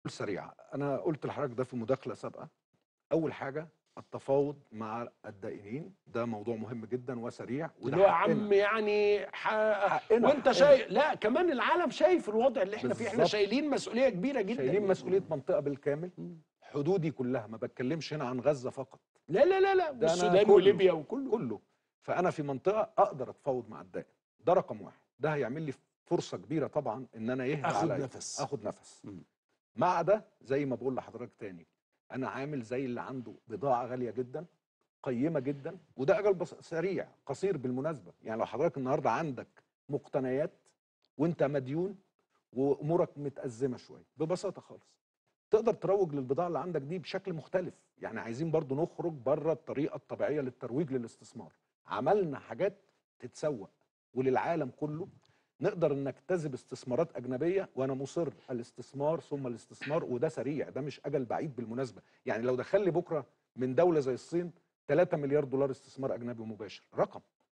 سريعة أنا قلت لحضرتك ده في مداخلة سابقة أول حاجة التفاوض مع الدائنين ده موضوع مهم جدا وسريع وده اللي هو حقنا. عم يعني ح... حقنا وانت حقنا. شايف لا كمان العالم شايف الوضع اللي احنا فيه احنا بالظبط. شايلين مسؤوليه كبيره جدا شايلين مسؤولية منطقة بالكامل مم. حدودي كلها ما بتكلمش هنا عن غزة فقط لا لا لا لا ده أنا والسودان كله. وليبيا وكله كله فأنا في منطقة أقدر أتفاوض مع الدائن ده رقم واحد ده هيعمل لي فرصة كبيرة طبعا إن أنا يهدى اخد عليا. نفس اخد نفس مم. مع ده زي ما بقول لحضرتك تاني انا عامل زي اللي عنده بضاعه غاليه جدا قيمه جدا وده اجل بس سريع قصير بالمناسبه يعني لو حضرتك النهارده عندك مقتنيات وانت مديون وامورك متازمه شويه ببساطه خالص تقدر تروج للبضاعه اللي عندك دي بشكل مختلف يعني عايزين برضو نخرج بره الطريقه الطبيعيه للترويج للاستثمار عملنا حاجات تتسوق وللعالم كله نقدر نجتذب استثمارات اجنبيه وانا مصر الاستثمار ثم الاستثمار وده سريع ده مش اجل بعيد بالمناسبه يعني لو دخل لي بكره من دوله زي الصين 3 مليار دولار استثمار اجنبي مباشر رقم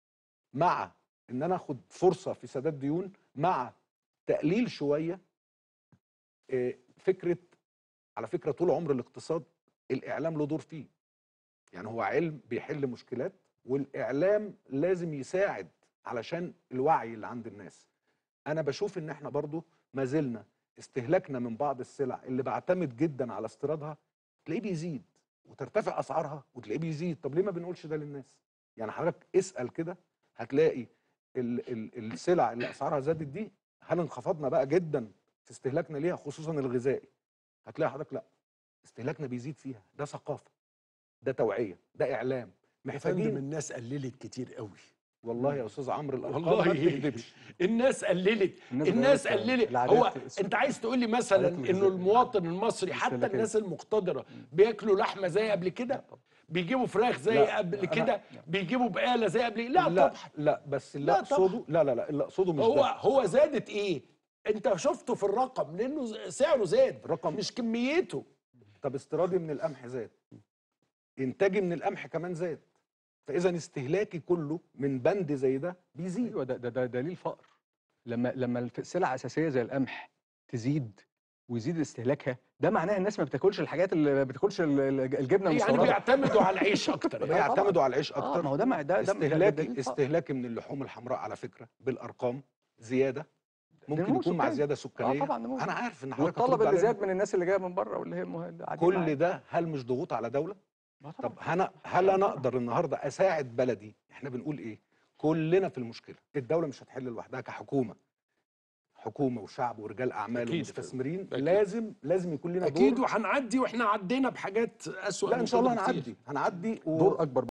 مع ان انا اخد فرصه في سداد ديون مع تقليل شويه آه، فكره على فكره طول عمر الاقتصاد الاعلام له دور فيه يعني هو علم بيحل مشكلات والاعلام لازم يساعد علشان الوعي اللي عند الناس انا بشوف ان احنا برضو ما زلنا استهلاكنا من بعض السلع اللي بعتمد جدا على استيرادها تلاقيه بيزيد وترتفع اسعارها وتلاقيه بيزيد طب ليه ما بنقولش ده للناس يعني حضرتك اسال كده هتلاقي ال ال السلع اللي اسعارها زادت دي هل انخفضنا بقى جدا في استهلاكنا ليها خصوصا الغذائي هتلاقي حضرتك لا استهلاكنا بيزيد فيها ده ثقافه ده توعيه ده اعلام يا فندم محتاجين الناس قللت كتير قوي والله يا استاذ عمرو الارقام والله ما بتكذبش الناس قللت الناس الناس غيرت قللت العادات هو الس- انت عايز تقول لي مثلا العادات انه الغذائية. المواطن المصري حتى الاستهلاكية. الناس المقتدره بياكلوا لحمه زي قبل كده بيجيبوا فراخ زي لا، قبل أنا- كده بيجيبوا بقاله زي قبل لا, لا طبعا لا بس اللي لا طبعاً. اقصده لا لا لا اللي اقصده مش هو ده هو زادت ايه انت شفته في الرقم لانه ز- سعره زاد رقم مش كميته طب استيرادي من القمح زاد انتاجي من القمح كمان زاد فاذا استهلاكي كله من بند زي ده بيزيد ايوه ده ده, ده دليل فقر لما لما الف- السلع اساسيه زي القمح تزيد ويزيد استهلاكها ده معناه الناس ما بتاكلش الحاجات اللي ما بتاكلش ال- ال- الجبنه يعني المستورده بيعتمدوا على العيش اكتر طب يعني. يعتمدوا على العيش اه اكتر ما هو ده مع- ده ده ده دليل استهلاكي فقر. استهلاكي من اللحوم الحمراء على فكره بالارقام زياده ممكن نمو يكون مع سكاني. زياده سكانيه طبعاً نمو. انا عارف ان حضرتك والطلب هترد اللي عليا. زاد من الناس اللي جايه من بره واللي هي مه- قاعدين معانا. كل ده هل مش ضغوط على دوله آه طبعاً. طب هنا هل انا اقدر النهارده اساعد بلدي احنا بنقول ايه كلنا في المشكله الدوله مش هتحل لوحدها كحكومه حكومه وشعب ورجال اعمال أكيد. ومستثمرين أكيد. لازم لازم يكون لنا اكيد دور وهنعدي واحنا عدينا بحاجات اسوء لا من ان شاء الله كده بكتير. هنعدي هنعدي و... دور اكبر